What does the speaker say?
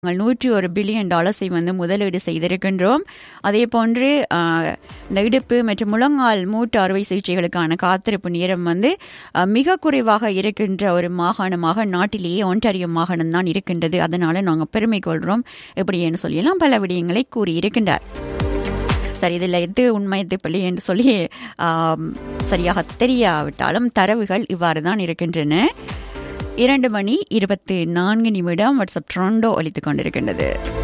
நாங்கள் நூற்றி ஒரு பில்லியன் டாலர்ஸை வந்து முதலீடு செய்திருக்கின்றோம் அதே போன்று ஆஹ், இந்த இடுப்பு மற்றும் முழங்கால் மூட்டு அறுவை சிகிச்சைகளுக்கான காத்திருப்பு நேரம் வந்து ஆஹ், மிக குறைவாக இருக்கின்ற ஒரு மாகாணமாக நாட்டிலேயே ஒன்டாரியோ மாகாணம் தான் இருக்கின்றது அதனால நாங்கள் பெருமை கொள்கிறோம் எப்படின்னு சொல்லியெல்லாம் பல விடயங்களை கூறியிருக்கின்றார் சரி இதில் எது உண்மை எது பிள்ளை என்று சொல்லி ஆம், சரியாக தெரியாவிட்டாலும் தரவுகள் இவ்வாறு தான் இருக்கின்றன இரண்டு மணி இருபத்தி நான்கு நிமிடம் வாட்ஸ்அப் ட்ரோண்டோ ஒலித்துக் கொண்டிருக்கின்றது